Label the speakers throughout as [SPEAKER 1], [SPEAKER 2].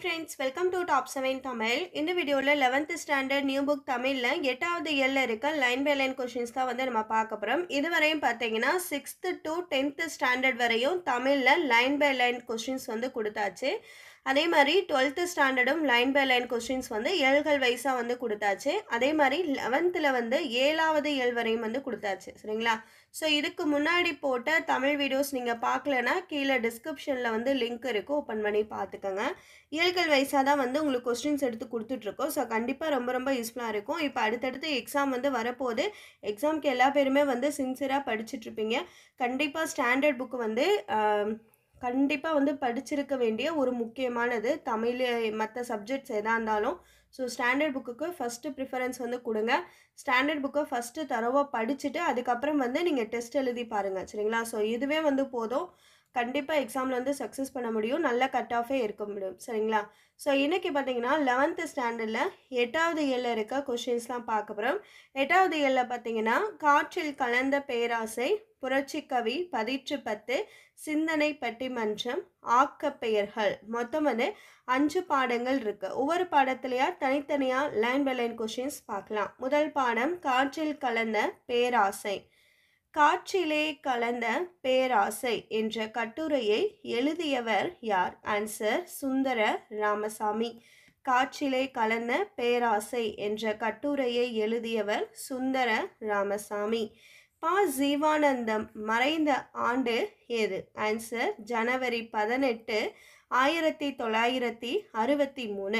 [SPEAKER 1] friends welcome to top seven Tamil இந்த வீடியோவில் eleventh standard new book தமிழில் எட்டாவது இயரில் இருக்க லைன் பை லைன் கொஷின்ஸ் தான் வந்து நம்ம பார்க்க போகிறோம் இதுவரையும் பார்த்தீங்கன்னா சிக்ஸ்த்து டு டென்த்து ஸ்டாண்டர்ட் வரையும் தமிழில் லைன் பை லைன் கொஷின்ஸ் வந்து கொடுத்தாச்சு அதே மாதிரி டுவெல்த்து ஸ்டாண்டர்டும் லைன் பை லைன் கொஷின்ஸ் வந்து ஏழ்கள் வைஸாக வந்து கொடுத்தாச்சு அதே மாதிரி லெவன்த்தில் வந்து ஏழாவது ஏழ் வரையும் வந்து கொடுத்தாச்சு சரிங்களா ஸோ இதுக்கு முன்னாடி போட்ட தமிழ் வீடியோஸ் நீங்கள் பார்க்கலனா கீழே டிஸ்கிரிப்ஷனில் வந்து லிங்க் இருக்கும் ஓப்பன் பண்ணி பார்த்துக்கோங்க இயல்கள் வைஸாக தான் வந்து உங்களுக்கு கொஸ்டின்ஸ் எடுத்து கொடுத்துட்ருக்கோம் ஸோ கண்டிப்பாக ரொம்ப ரொம்ப யூஸ்ஃபுல்லாக இருக்கும் இப்போ அடுத்தடுத்து எக்ஸாம் வந்து வரப்போகுது எக்ஸாம்க்கு எல்லா பேருமே வந்து சின்சியராக படிச்சுட்ருப்பீங்க கண்டிப்பாக ஸ்டாண்டர்ட் புக்கு வந்து கண்டிப்பாக வந்து படிச்சிருக்க வேண்டிய ஒரு முக்கியமானது தமிழ் மற்ற சப்ஜெக்ட்ஸ் எதாக இருந்தாலும் ஸோ ஸ்டாண்டர்ட் புக்குக்கு ஃபஸ்ட்டு ப்ரிஃபரன்ஸ் வந்து கொடுங்க ஸ்டாண்டர்ட் புக்கை ஃபஸ்ட்டு தரவாக படிச்சுட்டு அதுக்கப்புறம் வந்து நீங்கள் டெஸ்ட் எழுதி பாருங்கள் சரிங்களா ஸோ இதுவே வந்து போதும் கண்டிப்பாக எக்ஸாமில் வந்து சக்ஸஸ் பண்ண முடியும் நல்ல கட் ஆஃபே இருக்க முடியும் சரிங்களா ஸோ இன்றைக்கி பார்த்தீங்கன்னா லெவன்த்து ஸ்டாண்டர்டில் எட்டாவது ஏழில் இருக்க கொஷின்ஸ்லாம் பார்க்க போகிறோம் எட்டாவது ஏழில் பார்த்தீங்கன்னா காற்றில் கலந்த பேராசை புரட்சிக்கவி பதிற்று பத்து சிந்தனை பட்டிமன்றம் ஆக்கப்பெயர்கள் மொத்தம் வந்து அஞ்சு பாடங்கள் இருக்கு ஒவ்வொரு பாடத்துலையா தனித்தனியா லைன் பை லைன் கொஷின்ஸ் பார்க்கலாம் முதல் பாடம் காற்றில் கலந்த பேராசை காற்றிலே கலந்த பேராசை என்ற கட்டுரையை எழுதியவர் யார் ஆன்சர் சுந்தர ராமசாமி காற்றிலே கலந்த பேராசை என்ற கட்டுரையை எழுதியவர் சுந்தர ராமசாமி பா ஜீவானந்தம் மறைந்த ஆண்டு எது ஆன்சர் ஜனவரி பதினெட்டு ஆயிரத்தி தொள்ளாயிரத்தி அறுபத்தி மூணு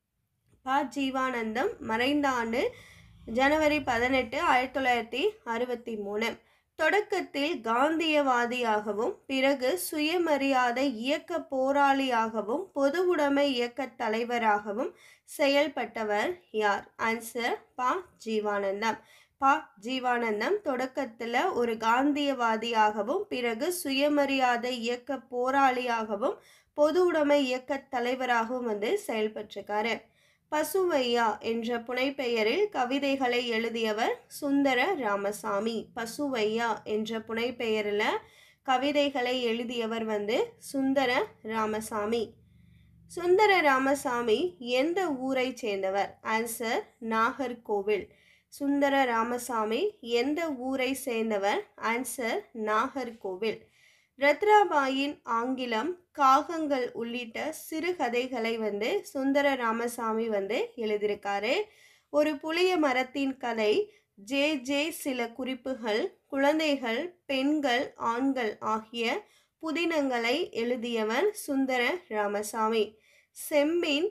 [SPEAKER 1] பா ஜீவானந்தம் மறைந்த ஆண்டு ஜனவரி பதினெட்டு ஆயிரத்தி தொள்ளாயிரத்தி அறுபத்தி மூணு தொடக்கத்தில் காந்தியவாதியாகவும் பிறகு சுயமரியாதை இயக்க போராளியாகவும் பொது உடைமை இயக்க தலைவராகவும் செயல்பட்டவர் யார் ஆன்சர் பா ஜீவானந்தம் பா ஜீவானந்தம் தொடக்கத்தில் ஒரு காந்தியவாதியாகவும் பிறகு சுயமரியாதை இயக்க போராளியாகவும் பொது உடைமை இயக்க தலைவராகவும் வந்து செயல்பட்டிருக்காரு பசுவையா என்ற புனைப்பெயரில் கவிதைகளை எழுதியவர் சுந்தர ராமசாமி பசுவையா என்ற புனைப்பெயரில் கவிதைகளை எழுதியவர் வந்து சுந்தர ராமசாமி சுந்தர ராமசாமி எந்த ஊரை சேர்ந்தவர் ஆன்சர் நாகர்கோவில் சுந்தர ராமசாமி எந்த ஊரை சேர்ந்தவர் ஆன்சர் நாகர்கோவில் ரத்ராபாயின் ஆங்கிலம் காகங்கள் உள்ளிட்ட சிறுகதைகளை வந்து சுந்தர ராமசாமி வந்து எழுதியிருக்காரு ஒரு புளிய மரத்தின் கதை ஜே ஜே சில குறிப்புகள் குழந்தைகள் பெண்கள் ஆண்கள் ஆகிய புதினங்களை எழுதியவர் சுந்தர ராமசாமி செம்பின்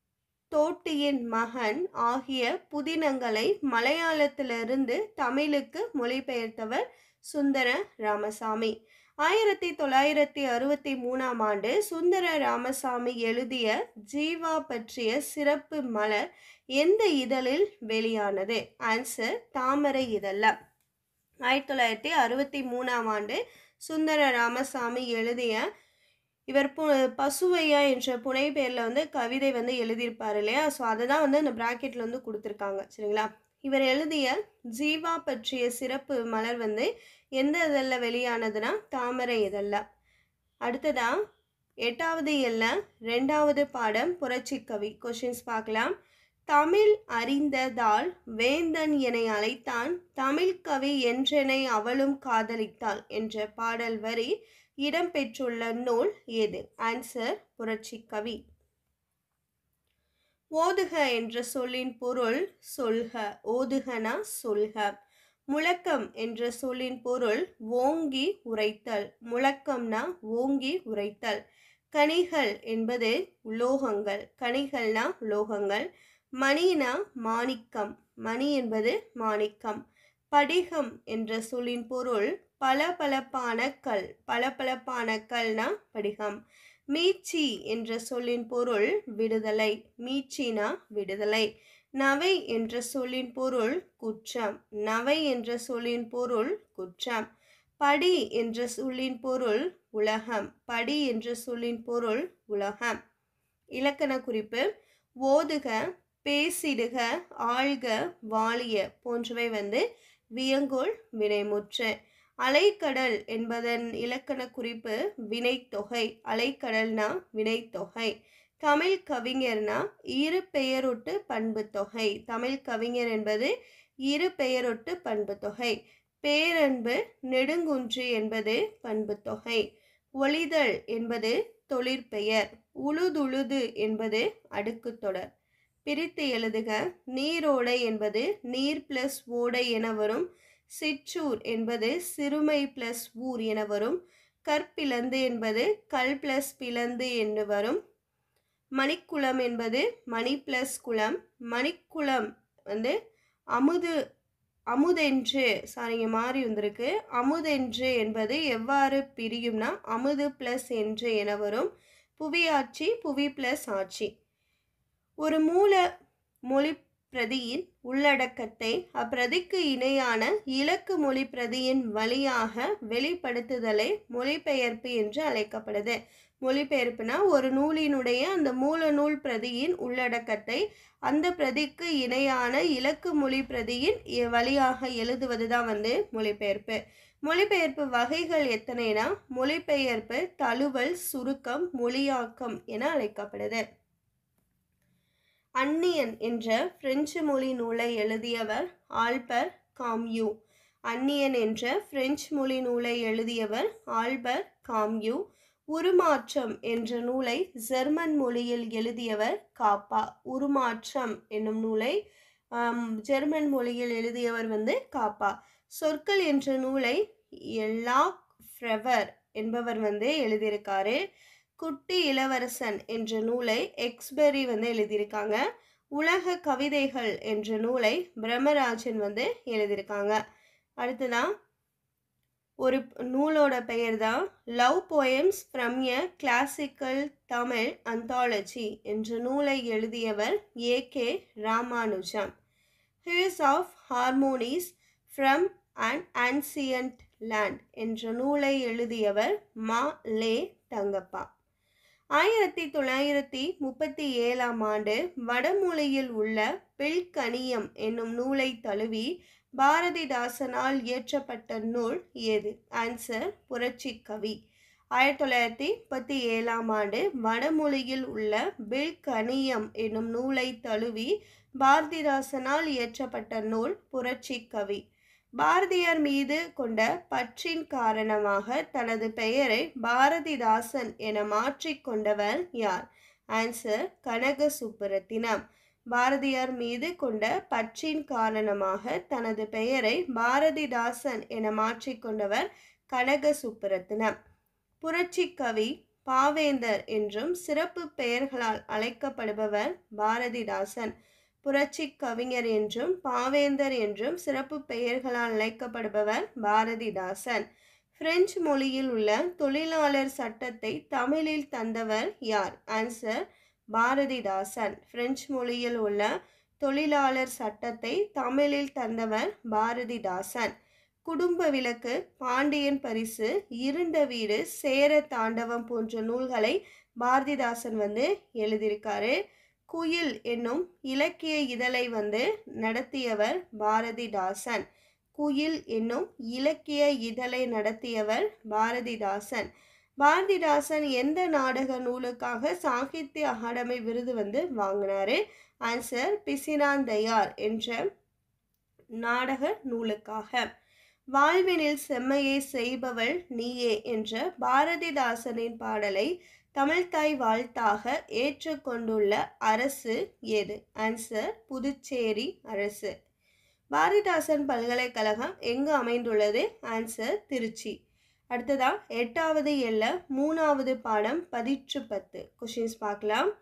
[SPEAKER 1] தோட்டியின் மகன் ஆகிய புதினங்களை மலையாளத்திலிருந்து தமிழுக்கு மொழிபெயர்த்தவர் சுந்தர ராமசாமி ஆயிரத்தி தொள்ளாயிரத்தி அறுபத்தி மூணாம் ஆண்டு சுந்தர ராமசாமி எழுதிய ஜீவா பற்றிய சிறப்பு மலர் எந்த இதழில் வெளியானது ஆன்சர் தாமரை இதழ ஆயிரத்தி தொள்ளாயிரத்தி அறுபத்தி மூணாம் ஆண்டு சுந்தர ராமசாமி எழுதிய இவர் பு பசுவையா என்ற புனை பேரில் வந்து கவிதை வந்து எழுதியிருப்பார் இல்லையா ஸோ அதை தான் வந்து அந்த ப்ராக்கெட்டில் வந்து கொடுத்துருக்காங்க சரிங்களா இவர் எழுதிய ஜீவா பற்றிய சிறப்பு மலர் வந்து எந்த இதழில் வெளியானதுன்னா தாமரை இதழில் அடுத்ததா எட்டாவது எல்ல ரெண்டாவது பாடம் புரட்சி கவி கொஷின்ஸ் பார்க்கலாம் தமிழ் அறிந்ததால் வேந்தன் என அழைத்தான் தமிழ் கவி என்றெனை அவளும் காதலித்தாள் என்ற பாடல் வரி இடம்பெற்றுள்ள நூல் எது ஆன்சர் புரட்சி கவி ஓதுக என்ற சொல்லின் பொருள் சொல்க ஓதுகனா சொல்க முழக்கம் என்ற சொல்லின் பொருள் ஓங்கி உரைத்தல் முழக்கம்னா ஓங்கி உரைத்தல் கனிகள் என்பது உலோகங்கள் கனிகள்னா உலோகங்கள் மணினா மாணிக்கம் மணி என்பது மாணிக்கம் படிகம் என்ற சொல்லின் பொருள் பளபளப்பான கல் பளபளப்பான கல்னா படிகம் மீச்சி என்ற சொல்லின் பொருள் விடுதலை மீச்சினா விடுதலை நவை என்ற சொல்லின் பொருள் குற்றம் நவை என்ற சொல்லின் பொருள் குற்றம் படி என்ற சொல்லின் பொருள் உலகம் படி என்ற சொல்லின் பொருள் உலகம் இலக்கண குறிப்பு ஓதுக பேசிடுக ஆழ்க வாழிய போன்றவை வந்து வியங்கோல் வினைமுற்று அலைக்கடல் என்பதன் இலக்கண குறிப்பு வினைத்தொகை அலைக்கடல்னா வினைத்தொகை தமிழ் கவிஞர்னா இரு பெயரொட்டு பண்பு தொகை தமிழ் கவிஞர் என்பது இரு பெயரொட்டு பண்பு தொகை பேரன்பு நெடுங்குன்று என்பது பண்பு தொகை ஒளிதல் என்பது தொழிற்பெயர் உழுதுழுது என்பது அடுக்கு தொடர் பிரித்து எழுதுக நீரோடை என்பது நீர் பிளஸ் ஓடை என வரும் சிற்றூர் என்பது சிறுமை பிளஸ் ஊர் என வரும் கற்பிளந்து என்பது கல் பிளஸ் பிளந்து என்று வரும் மணிக்குளம் என்பது மணி பிளஸ் குளம் மணிக்குளம் வந்து அமுது அமுதென்று சாரிங்க மாறி வந்திருக்கு அமுதென்று என்பது எவ்வாறு பிரியும்னா அமுது பிளஸ் என்று என வரும் புவியாட்சி புவி பிளஸ் ஆட்சி ஒரு மூல மொழி பிரதியின் உள்ளடக்கத்தை அப்பிரதிக்கு இணையான இலக்கு மொழி பிரதியின் வழியாக வெளிப்படுத்துதலை மொழிபெயர்ப்பு என்று அழைக்கப்படுது மொழிபெயர்ப்புனா ஒரு நூலினுடைய அந்த மூல நூல் பிரதியின் உள்ளடக்கத்தை அந்த பிரதிக்கு இணையான இலக்கு மொழி பிரதியின் வழியாக எழுதுவது தான் வந்து மொழிபெயர்ப்பு மொழிபெயர்ப்பு வகைகள் எத்தனைனா மொழிபெயர்ப்பு தழுவல் சுருக்கம் மொழியாக்கம் என அழைக்கப்படுது அந்நியன் என்ற பிரெஞ்சு மொழி நூலை எழுதியவர் ஆல்பர் காம்யூ அந்நியன் என்ற பிரெஞ்சு மொழி நூலை எழுதியவர் ஆல்பர் காம்யூ உருமாற்றம் என்ற நூலை ஜெர்மன் மொழியில் எழுதியவர் காப்பா உருமாற்றம் என்னும் நூலை ஜெர்மன் மொழியில் எழுதியவர் வந்து காப்பா சொற்கள் என்ற நூலை லாக் ஃப்ரெவர் என்பவர் வந்து எழுதியிருக்காரு குட்டி இளவரசன் என்ற நூலை எக்ஸ்பெரி வந்து எழுதியிருக்காங்க உலக கவிதைகள் என்ற நூலை பிரம்மராஜன் வந்து எழுதியிருக்காங்க அடுத்ததான் ஒரு நூலோட பெயர் தான் love poems from a classical Tamil anthology என்ற நூலை எழுதியவர் A K Ramanujam hues of harmonies from and ancient land என்ற நூலை எழுதியவர் மா லே தங்கப்பா ஆயிரத்தி தொள்ளாயிரத்தி முப்பத்தி ஏழாம் ஆண்டு வடமொழியில் உள்ள பில்கணியம் என்னும் நூலை தழுவி பாரதிதாசனால் இயற்றப்பட்ட நூல் எது ஆன்சர் புரட்சி கவி ஆயிரத்தி தொள்ளாயிரத்தி முப்பத்தி ஏழாம் ஆண்டு வடமொழியில் உள்ள பில்கணியம் என்னும் நூலை தழுவி பாரதிதாசனால் இயற்றப்பட்ட நூல் புரட்சி கவி பாரதியார் மீது கொண்ட பற்றின் காரணமாக தனது பெயரை பாரதிதாசன் என மாற்றிக்கொண்டவர் யார் ஆன்சர் கனக சுப்புரத்தினம் பாரதியார் மீது கொண்ட பற்றின் காரணமாக தனது பெயரை பாரதிதாசன் என மாற்றிக்கொண்டவர் கனக சுப்புரத்தினம் புரட்சி கவி பாவேந்தர் என்றும் சிறப்பு பெயர்களால் அழைக்கப்படுபவர் பாரதிதாசன் புரட்சி கவிஞர் என்றும் பாவேந்தர் என்றும் சிறப்பு பெயர்களால் அழைக்கப்படுபவர் பாரதிதாசன் பிரெஞ்சு மொழியில் உள்ள தொழிலாளர் சட்டத்தை தமிழில் தந்தவர் யார் ஆன்சர் பாரதிதாசன் பிரெஞ்சு மொழியில் உள்ள தொழிலாளர் சட்டத்தை தமிழில் தந்தவர் பாரதிதாசன் குடும்ப விளக்கு பாண்டியன் பரிசு இருண்ட வீடு சேர தாண்டவம் போன்ற நூல்களை பாரதிதாசன் வந்து எழுதியிருக்காரு குயில் என்னும் இலக்கிய இதழை வந்து நடத்தியவர் பாரதிதாசன் குயில் என்னும் இலக்கிய இதழை நடத்தியவர் பாரதிதாசன் பாரதிதாசன் எந்த நாடக நூலுக்காக சாகித்ய அகாடமி விருது வந்து வாங்கினாரு ஆன்சர் பிசினாந்தையார் என்ற நாடக நூலுக்காக வாழ்வினில் செம்மையை செய்பவள் நீயே என்ற பாரதிதாசனின் பாடலை தமிழ்தாய் வாழ்த்தாக ஏற்றுக்கொண்டுள்ள அரசு எது ஆன்சர் புதுச்சேரி அரசு பாரதிதாசன் பல்கலைக்கழகம் எங்கு அமைந்துள்ளது ஆன்சர் திருச்சி அடுத்ததா எட்டாவது எல்ல மூணாவது பாடம் பதிற்று பத்து கொஷின்ஸ் பார்க்கலாம்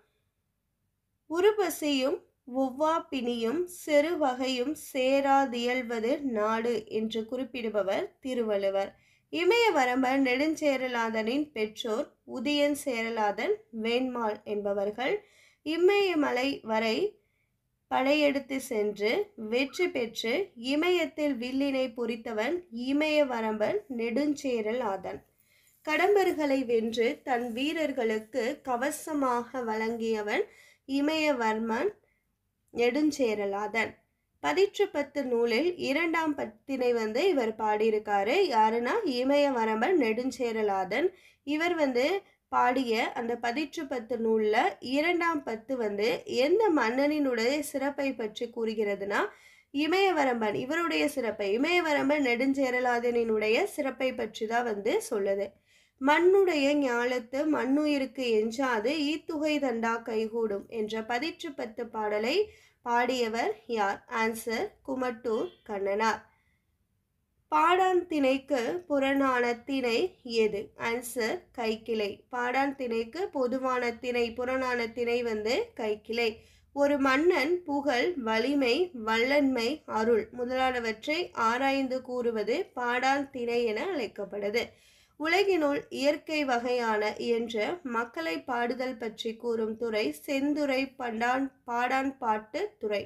[SPEAKER 1] உருபசியும் ஒவ்வா பிணியும் செரு வகையும் சேராதியல்வது நாடு என்று குறிப்பிடுபவர் திருவள்ளுவர் இமய வரம்பர் நெடுஞ்சேரலாதனின் பெற்றோர் உதயன் சேரலாதன் வேண்மாள் என்பவர்கள் இமயமலை வரை படையெடுத்து சென்று வெற்றி பெற்று இமயத்தில் வில்லினை பொறித்தவன் இமய வரம்பன் நெடுஞ்சேரல் ஆதன் கடம்பர்களை வென்று தன் வீரர்களுக்கு கவசமாக வழங்கியவன் இமயவர்மன் நெடுஞ்சேரலாதன் பதிற்று பத்து நூலில் இரண்டாம் பத்தினை வந்து இவர் பாடியிருக்காரு யாருன்னா இமயவரம்பன் நெடுஞ்சேரலாதன் இவர் வந்து பாடிய அந்த பதிற்று பத்து நூலில் இரண்டாம் பத்து வந்து எந்த மன்னனினுடைய சிறப்பை பற்றி கூறுகிறதுனா இமயவரம்பன் இவருடைய சிறப்பை இமயவரம்பன் நெடுஞ்சேரலாதனினுடைய சிறப்பை பற்றி தான் வந்து சொல்லுது மண்ணுடைய ஞாலத்து மண்ணுயிருக்கு எஞ்சாது ஈத்துகை தண்டா கைகூடும் என்ற பதிற்று பத்து பாடலை பாடியவர் யார் ஆன்சர் குமட்டூர் கண்ணனார் பாடான் திணைக்கு புறநான திணை எது ஆன்சர் கைக்கிளை பாடான் திணைக்கு பொதுவான திணை புறநான திணை வந்து கைக்கிளை ஒரு மன்னன் புகழ் வலிமை வல்லன்மை அருள் முதலானவற்றை ஆராய்ந்து கூறுவது பாடான் திணை என அழைக்கப்படுது உலகினுள் இயற்கை வகையான இயன்ற மக்களை பாடுதல் பற்றி கூறும் துறை செந்துறை பண்டான் பாடான் பாட்டு துறை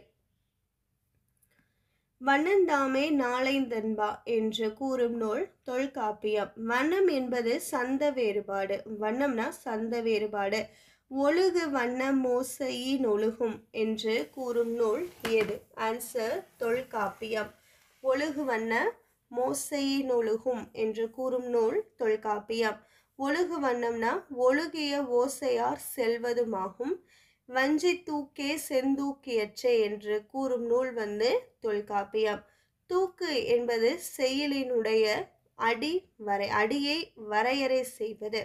[SPEAKER 1] வண்ணந்தாமே நாளைந்தன்பா என்று கூறும் நூல் தொல்காப்பியம் வண்ணம் என்பது சந்த வேறுபாடு வண்ணம்னா சந்த வேறுபாடு ஒழுகு வண்ணம் மோசையின் ஒழுகும் என்று கூறும் நூல் எது ஆன்சர் தொல்காப்பியம் ஒழுகு வண்ண மோசையின் ஒழுகும் என்று கூறும் நூல் தொல்காப்பியம் ஒழுகு வண்ணம்னா ஒழுகிய ஓசையார் செல்வதுமாகும் வஞ்சி தூக்கே செந்தூக்கியற்றே என்று கூறும் நூல் வந்து தொல்காப்பியம் தூக்கு என்பது செயலினுடைய அடி வரை அடியை வரையறை செய்வது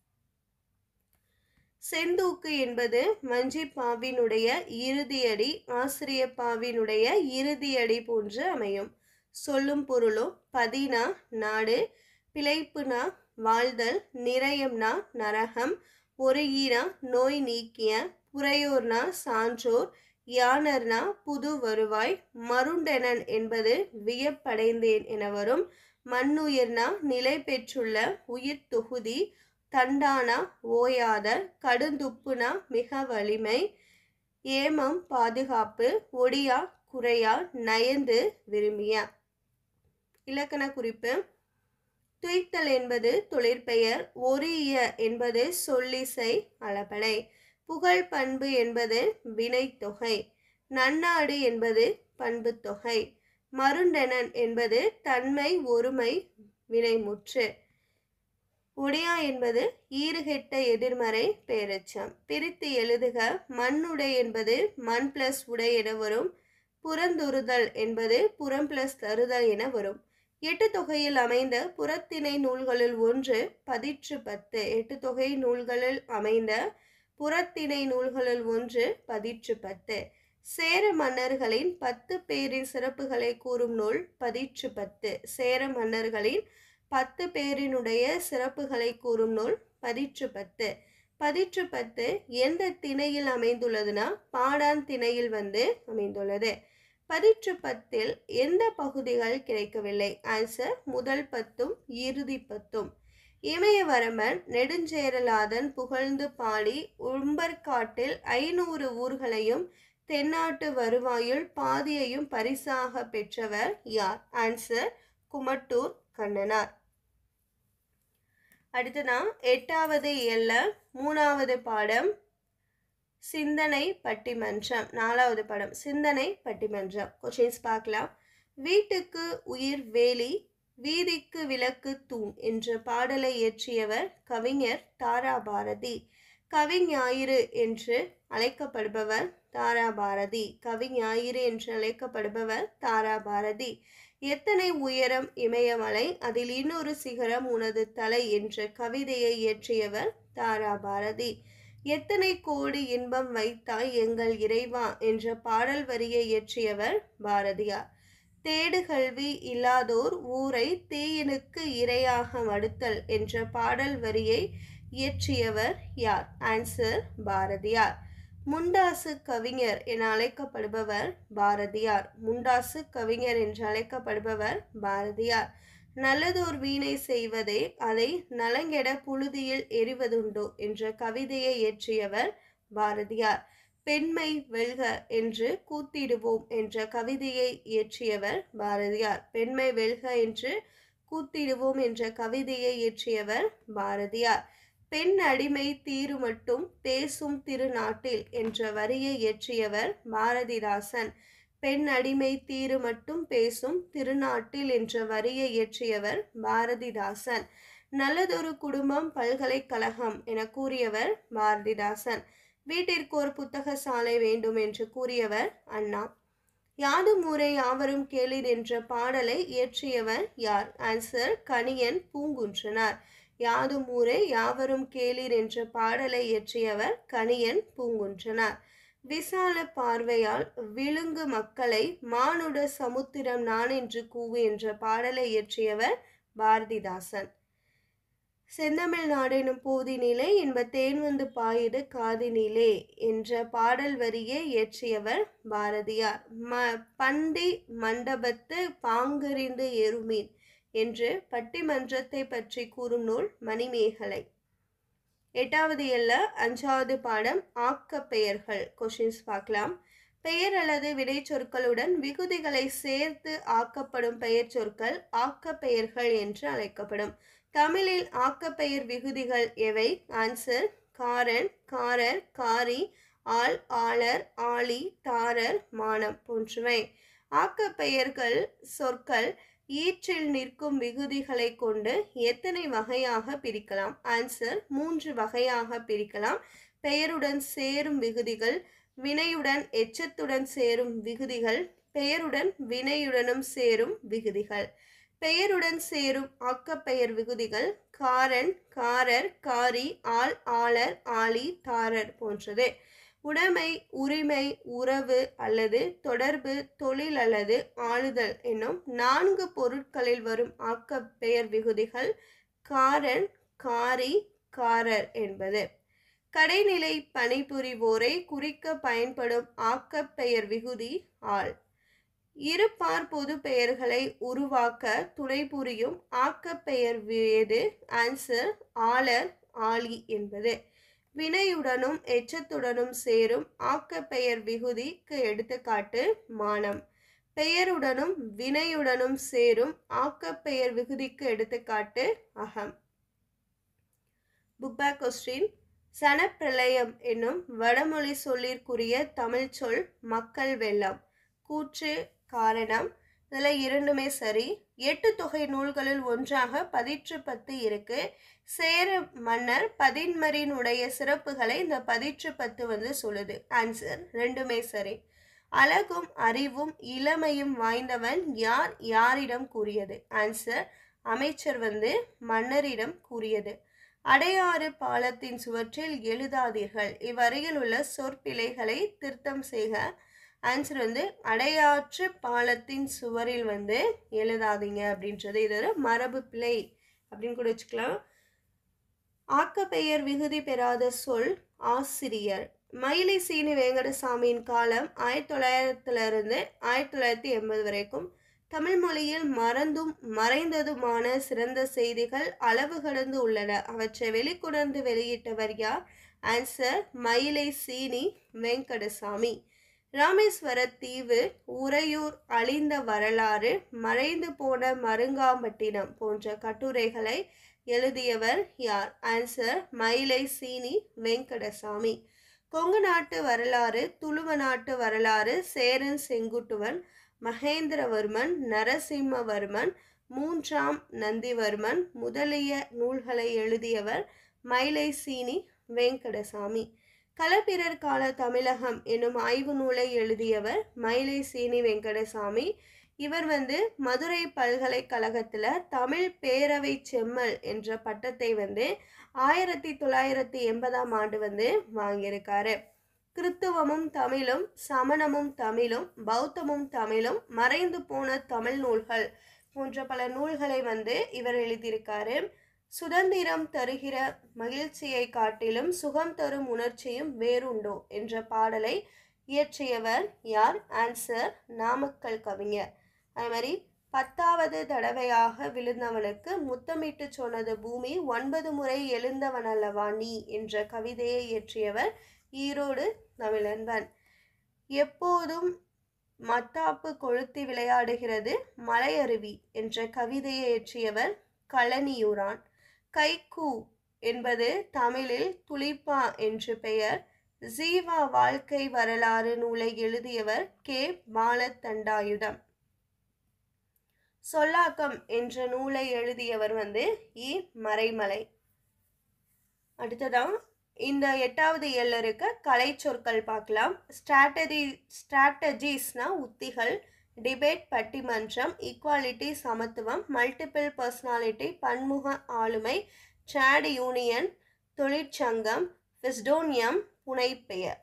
[SPEAKER 1] செந்தூக்கு என்பது வஞ்சி பாவினுடைய இறுதியடி ஆசிரிய பாவினுடைய இறுதியடி போன்று அமையும் சொல்லும் பொருளும் பதினா நாடு பிழைப்புனா வாழ்தல் நிறையம்னா நரகம் ஒருகினா நோய் நீக்கிய புறையோர்னா சான்றோர் யானர்னா புது வருவாய் மருண்டனன் என்பது வியப்படைந்தேன் என வரும் மண்ணுயிர்னா நிலை பெற்றுள்ள உயிர் தொகுதி தண்டானா ஓயாத கடுந்துப்புனா மிக வலிமை ஏமம் பாதுகாப்பு ஒடியா குறையா நயந்து விரும்பிய இலக்கண குறிப்பு துய்த்தல் என்பது தொழிற்பெயர் ஒரிய என்பது சொல்லிசை அளபடை புகழ் பண்பு என்பது வினைத்தொகை நன்னாடு என்பது பண்பு தொகை மருண்டனன் என்பது தன்மை ஒருமை வினைமுற்று ஒடியா என்பது ஈறுகெட்ட எதிர்மறை பேரச்சம் பிரித்து எழுதுக மண்ணுடை என்பது மண் பிளஸ் உடை என வரும் புறந்துருதல் என்பது புறம் பிளஸ் தருதல் என வரும் எட்டு தொகையில் அமைந்த புறத்திணை நூல்களில் ஒன்று பதிற்று பத்து எட்டு தொகை நூல்களில் அமைந்த புறத்திணை நூல்களில் ஒன்று பதிற்று பத்து சேர மன்னர்களின் பத்து பேரின் சிறப்புகளை கூறும் நூல் பதிற்று பத்து சேர மன்னர்களின் பத்து பேரினுடைய சிறப்புகளை கூறும் நூல் பதிற்று பத்து பதிற்று பத்து எந்த திணையில் அமைந்துள்ளதுன்னா பாடான் திணையில் வந்து அமைந்துள்ளது பதிற்று பத்தில் எந்த பகுதிகள் கிடைக்கவில்லை ஆன்சர் முதல் பத்தும் இறுதி பத்தும் இமயவரம்பன் நெடுஞ்சேரலாதன் புகழ்ந்து பாடி உம்பர்காட்டில் ஐநூறு ஊர்களையும் தென்னாட்டு வருவாயுள் பாதியையும் பரிசாக பெற்றவர் யார் ஆன்சர் குமட்டூர் கண்ணனார் அடுத்ததா எட்டாவது எல்ல மூணாவது பாடம் சிந்தனை பட்டிமன்றம் நாலாவது படம் சிந்தனை பட்டிமன்றம் கொஷின்ஸ் பார்க்கலாம் வீட்டுக்கு உயிர் வேலி வீதிக்கு விளக்கு தூண் என்ற பாடலை இயற்றியவர் கவிஞர் தாராபாரதி கவிஞாயிறு என்று அழைக்கப்படுபவர் தாராபாரதி கவிஞாயிறு என்று அழைக்கப்படுபவர் தாராபாரதி எத்தனை உயரம் இமயமலை அதில் இன்னொரு சிகரம் உனது தலை என்ற கவிதையை இயற்றியவர் தாராபாரதி எத்தனை கோடி இன்பம் வைத்தாய் எங்கள் இறைவா என்ற பாடல் வரியை இயற்றியவர் பாரதியார் தேடு கல்வி இல்லாதோர் ஊரை தீயினுக்கு இரையாக மடுத்தல் என்ற பாடல் வரியை இயற்றியவர் யார் ஆன்சர் பாரதியார் முண்டாசு கவிஞர் என அழைக்கப்படுபவர் பாரதியார் முண்டாசு கவிஞர் என்று அழைக்கப்படுபவர் பாரதியார் நல்லதோர் வீணை செய்வதே அதை நலங்கெட புழுதியில் எரிவதுண்டோ என்ற கவிதையை இயற்றியவர் பாரதியார் பெண்மை வெல்க என்று கூத்திடுவோம் என்ற கவிதையை இயற்றியவர் பாரதியார் பெண்மை வெல்க என்று கூத்திடுவோம் என்ற கவிதையை இயற்றியவர் பாரதியார் பெண் அடிமை தீரு மட்டும் பேசும் திருநாட்டில் என்ற வரியை இயற்றியவர் பாரதிதாசன் பெண் அடிமை தீரு மட்டும் பேசும் திருநாட்டில் என்ற வரியை இயற்றியவர் பாரதிதாசன் நல்லதொரு குடும்பம் பல்கலைக்கழகம் என கூறியவர் பாரதிதாசன் வீட்டிற்கு ஒரு புத்தக சாலை வேண்டும் என்று கூறியவர் அண்ணா யாதும் ஊரே யாவரும் கேளீர் என்ற பாடலை இயற்றியவர் யார் ஆன்சர் கணியன் பூங்குன்றனார் யாதும் ஊரே யாவரும் கேளீர் என்ற பாடலை இயற்றியவர் கணியன் பூங்குன்றனார் விசால பார்வையால் விழுங்கு மக்களை மானுட சமுத்திரம் நான் என்று கூவு என்ற பாடலை இயற்றியவர் பாரதிதாசன் செந்தமிழ் நாடெனும் போதினிலே என்ப தேன் வந்து பாயுது காதினிலே என்ற பாடல் வரியை இயற்றியவர் பாரதியார் ம பண்டி மண்டபத்து பாங்கறிந்து எருமீன் என்று பட்டிமன்றத்தை பற்றி கூறும் நூல் மணிமேகலை எட்டாவது எல்ல அஞ்சாவது பாடம் ஆக்க பெயர்கள் கொஷின்ஸ் பார்க்கலாம் பெயர் அல்லது விடை சொற்களுடன் விகுதிகளை சேர்த்து ஆக்கப்படும் பெயர் சொற்கள் ஆக்க பெயர்கள் என்று அழைக்கப்படும் தமிழில் ஆக்கப்பெயர் விகுதிகள் எவை ஆன்சர் காரன் காரர் காரி ஆள் ஆளர் ஆளி தாரர் மானம் போன்றவை ஆக்கப்பெயர்கள் சொற்கள் ஈற்றில் நிற்கும் விகுதிகளை கொண்டு எத்தனை வகையாக பிரிக்கலாம் ஆன்சர் மூன்று வகையாக பிரிக்கலாம் பெயருடன் சேரும் விகுதிகள் வினையுடன் எச்சத்துடன் சேரும் விகுதிகள் பெயருடன் வினையுடனும் சேரும் விகுதிகள் பெயருடன் சேரும் ஆக்கப்பெயர் விகுதிகள் காரன் காரர் காரி ஆள் ஆளர் ஆளி தாரர் போன்றது உடைமை உரிமை உறவு அல்லது தொடர்பு தொழில் அல்லது ஆளுதல் என்னும் நான்கு பொருட்களில் வரும் ஆக்கப்பெயர் விகுதிகள் காரன் காரி காரர் என்பது கடைநிலை பணிபுரிவோரை குறிக்க பயன்படும் ஆக்கப்பெயர் விகுதி ஆள் இருபார் பொது பெயர்களை உருவாக்க துணை புரியும் ஆக்கப்பெயர் எது ஆன்சர் ஆளர் ஆளி என்பது வினையுடனும் எச்சத்துடனும் சேரும் ஆக்கப்பெயர் விகுதிக்கு எடுத்துக்காட்டு மானம் பெயருடனும் வினையுடனும் சேரும் ஆக்கப்பெயர் விகுதிக்கு எடுத்துக்காட்டு அகம் புக் பேக் கொஸ்டின் சனப்பிரளயம் என்னும் வடமொழி சொல்லிற்குரிய தமிழ் சொல் மக்கள் வெள்ளம் கூற்று காரணம் இதில் இரண்டுமே சரி எட்டு தொகை நூல்களில் ஒன்றாக பதிற்று பத்து இருக்கு சேர மன்னர் பதின்மரினுடைய சிறப்புகளை இந்த பதிற்று பத்து வந்து சொல்லுது ஆன்சர் ரெண்டுமே சரி அழகும் அறிவும் இளமையும் வாய்ந்தவன் யார் யாரிடம் கூறியது ஆன்சர் அமைச்சர் வந்து மன்னரிடம் கூறியது அடையாறு பாலத்தின் சுவற்றில் எழுதாதீர்கள் இவ்வருகில் உள்ள சொற்பிழைகளை திருத்தம் செய்க ஆன்சர் வந்து அடையாற்று பாலத்தின் சுவரில் வந்து எழுதாதீங்க அப்படின்றது இது ஒரு மரபு பிழை அப்படின்னு கூட வச்சுக்கலாம் ஆக்கப்பெயர் விகுதி பெறாத சொல் ஆசிரியர் மயிலை சீனி வேங்கடசாமியின் காலம் ஆயிரத்தி தொள்ளாயிரத்துலேருந்து ஆயிரத்தி தொள்ளாயிரத்தி எண்பது வரைக்கும் தமிழ் மொழியில் மறந்தும் மறைந்ததுமான சிறந்த செய்திகள் அளவு கடந்து உள்ளன அவற்றை வெளிக்கொணர்ந்து வெளியிட்டவர் யார் ஆன்சர் மயிலை சீனி வெங்கடசாமி ராமேஸ்வர தீவு உறையூர் அழிந்த வரலாறு மறைந்து போன மருங்காம்பட்டினம் போன்ற கட்டுரைகளை எழுதியவர் யார் ஆன்சர் மயிலை சீனி வெங்கடசாமி கொங்கு நாட்டு வரலாறு துளுவ நாட்டு வரலாறு சேரன் செங்குட்டுவன் மகேந்திரவர்மன் நரசிம்மவர்மன் மூன்றாம் நந்திவர்மன் முதலிய நூல்களை எழுதியவர் மயிலை சீனி வெங்கடசாமி களப்பிரர் கால தமிழகம் என்னும் ஆய்வு நூலை எழுதியவர் மயிலை சீனி வெங்கடசாமி இவர் வந்து மதுரை பல்கலைக்கழகத்தில் தமிழ் பேரவை செம்மல் என்ற பட்டத்தை வந்து ஆயிரத்தி தொள்ளாயிரத்தி எண்பதாம் ஆண்டு வந்து வாங்கியிருக்காரு கிறித்துவமும் தமிழும் சமணமும் தமிழும் பௌத்தமும் தமிழும் மறைந்து போன தமிழ் நூல்கள் போன்ற பல நூல்களை வந்து இவர் எழுதியிருக்காரு சுதந்திரம் தருகிற மகிழ்ச்சியை காட்டிலும் சுகம் தரும் உணர்ச்சியும் வேறுண்டோ என்ற பாடலை இயற்றியவர் யார் ஆன்சர் நாமக்கல் கவிஞர் அது மாதிரி பத்தாவது தடவையாக விழுந்தவனுக்கு முத்தமிட்டு சொன்னது பூமி ஒன்பது முறை எழுந்தவனல்லவா நீ என்ற கவிதையை இயற்றியவர் ஈரோடு தமிழன்பன் எப்போதும் மத்தாப்பு கொளுத்தி விளையாடுகிறது மலையருவி என்ற கவிதையை இயற்றியவர் களனியூரான் கைக்கூ என்பது தமிழில் துளிப்பா என்று பெயர் ஜீவா வாழ்க்கை வரலாறு நூலை எழுதியவர் கே பாலத்தண்டாயுதம் சொல்லாக்கம் என்ற நூலை எழுதியவர் வந்து இ மறைமலை அடுத்ததான் இந்த எட்டாவது இயல்ல இருக்க கலை சொற்கள் பார்க்கலாம் ஸ்ட்ராட்டஜி ஸ்ட்ராட்டஜிஸ்னா உத்திகள் டிபேட் பட்டிமன்றம் ஈக்குவாலிட்டி சமத்துவம் மல்டிபிள் பர்சனாலிட்டி பன்முக ஆளுமை ட்ராட் யூனியன் தொழிற்சங்கம் விஸ்டோனியம் புனைப்பெயர்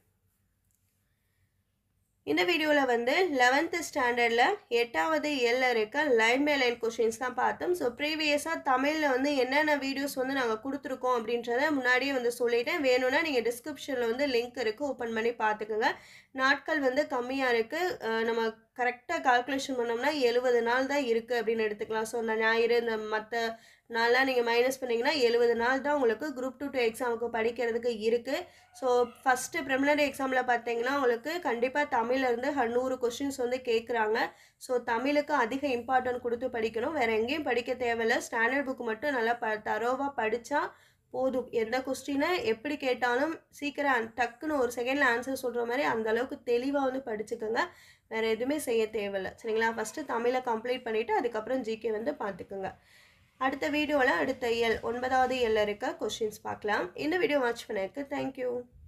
[SPEAKER 1] இந்த வீடியோவில் வந்து லெவன்த்து ஸ்டாண்டர்டில் எட்டாவது இயல்ல இருக்க லைன் பை லைன் கொஷின்ஸ் தான் பார்த்தோம் ஸோ ப்ரீவியஸாக தமிழில் வந்து என்னென்ன வீடியோஸ் வந்து நாங்கள் கொடுத்துருக்கோம் அப்படின்றத முன்னாடியே வந்து சொல்லிட்டேன் வேணும்னா நீங்கள் டிஸ்கிரிப்ஷனில் வந்து லிங்க் இருக்குது ஓப்பன் பண்ணி பார்த்துக்கோங்க நாட்கள் வந்து கம்மியாக இருக்குது நம்ம கரெக்டாக கால்குலேஷன் பண்ணோம்னா எழுபது நாள் தான் இருக்குது அப்படின்னு எடுத்துக்கலாம் ஸோ அந்த ஞாயிறு இந்த மற்ற நாள்லாம் நீங்கள் மைனஸ் பண்ணிங்கன்னா எழுபது நாள் தான் உங்களுக்கு குரூப் டூ டூ எக்ஸாமுக்கு படிக்கிறதுக்கு இருக்குது ஸோ ஃபஸ்ட்டு ப்ரிமினரி எக்ஸாமில் பார்த்தீங்கன்னா உங்களுக்கு கண்டிப்பாக தமிழ்லேருந்து நூறு கொஷின்ஸ் வந்து கேட்குறாங்க ஸோ தமிழுக்கு அதிக இம்பார்ட்டன்ட் கொடுத்து படிக்கணும் வேறு எங்கேயும் படிக்க தேவையில்ல ஸ்டாண்டர்ட் புக் மட்டும் நல்லா ப தரோவாக படித்தா போதும் எந்த கொஸ்டினை எப்படி கேட்டாலும் சீக்கிரம் டக்குன்னு ஒரு செகண்டில் ஆன்சர் சொல்கிற மாதிரி அந்த அளவுக்கு தெளிவாக வந்து படிச்சுக்கோங்க வேறு எதுவுமே செய்ய தேவையில்ல சரிங்களா ஃபஸ்ட்டு தமிழை கம்ப்ளீட் பண்ணிவிட்டு அதுக்கப்புறம் ஜிகே வந்து பார்த்துக்குங்க அடுத்த வீடியோவில் அடுத்த இயல் ஒன்பதாவது இயல்ல இருக்க கொஷின்ஸ் பார்க்கலாம் இந்த வீடியோ வாட்ச் பண்ணதுக்கு தேங்க்யூ